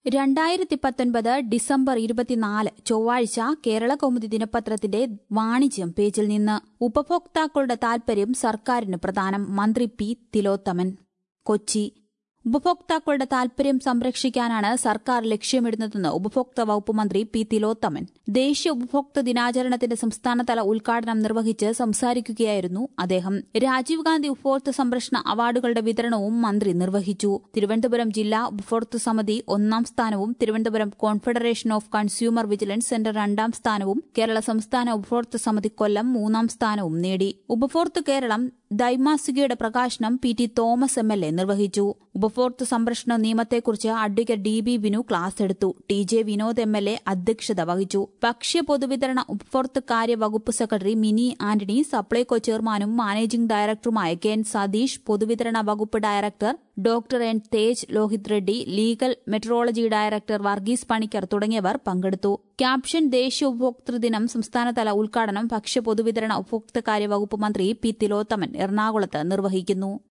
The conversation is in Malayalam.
രണ്ടായിരത്തി പത്തൊൻപത് ഡിസംബർ ഇരുപത്തിനാല് ചൊവ്വാഴ്ച കേരള കൗമുദി ദിനപത്രത്തിന്റെ വാണിജ്യം പേജിൽ നിന്ന് ഉപഭോക്താക്കളുടെ താൽപര്യം സർക്കാരിന് പ്രധാനം മന്ത്രി പി തിലോത്തമൻ കൊച്ചി ഉപഭോക്താക്കളുടെ താൽപര്യം സംരക്ഷിക്കാനാണ് സർക്കാർ ലക്ഷ്യമിടുന്നതെന്ന് ഉപഭോക്തൃ വകുപ്പ് മന്ത്രി പി തിലോത്തമൻ ദേശീയ ഉപഭോക്തൃ ദിനാചരണത്തിന്റെ സംസ്ഥാനതല ഉദ്ഘാടനം നിർവഹിച്ച് സംസാരിക്കുകയായിരുന്നു അദ്ദേഹം രാജീവ് ഗാന്ധി ഉപഭോക്തൃ സംരക്ഷണ അവാർഡുകളുടെ വിതരണവും മന്ത്രി നിർവഹിച്ചു തിരുവനന്തപുരം ജില്ലാ ഉപഭോക്തൃ സമിതി ഒന്നാം സ്ഥാനവും Thiruvananthapuram confederation of consumer vigilance centre രണ്ടാം സ്ഥാനവും കേരള സംസ്ഥാന ഉപഭോക്തൃ സമിതി കൊല്ലം മൂന്നാം സ്ഥാനവും നേടി ഉപഭോക്തൃ കേരളം ദൈമാസികയുടെ പ്രകാശനം P T Thomas M L A നിർവഹിച്ചു ഉപഭോക്തൃ സംരക്ഷണ നിയമത്തെക്കുറിച്ച് advocate D B Vinu class എടുത്തു T J Vinod M L A അധ്യക്ഷത വഹിച്ചു ഭക്ഷ്യ പൊതുവിതരണ ഉപഭോക്തൃ കാര്യ വകുപ്പ് സെക്രട്ടറി മിനി ആന്റണി സപ്ലൈകോ ചെയർമാനും മാനേജിംഗ് ഡയറക്ടറുമായ കെ എൻ സതീഷ് പൊതുവിതരണ വകുപ്പ് director doctor N Tej Lohith Reddy legal metrology director Varghese Panicker തുടങ്ങിയവർ പങ്കെടുത്തു ക്യാപ്ഷൻ ദേശീയ ഉപഭോക്തൃ ദിനം സംസ്ഥാനതല ഉദ്ഘാടനം ഭക്ഷ്യ പൊതുവിതരണ ഉപഭോക്തൃകാര്യ വകുപ്പ് മന്ത്രി പി തിലോത്തമൻ എറണാകുളത്ത് നിർവഹിക്കുന്നു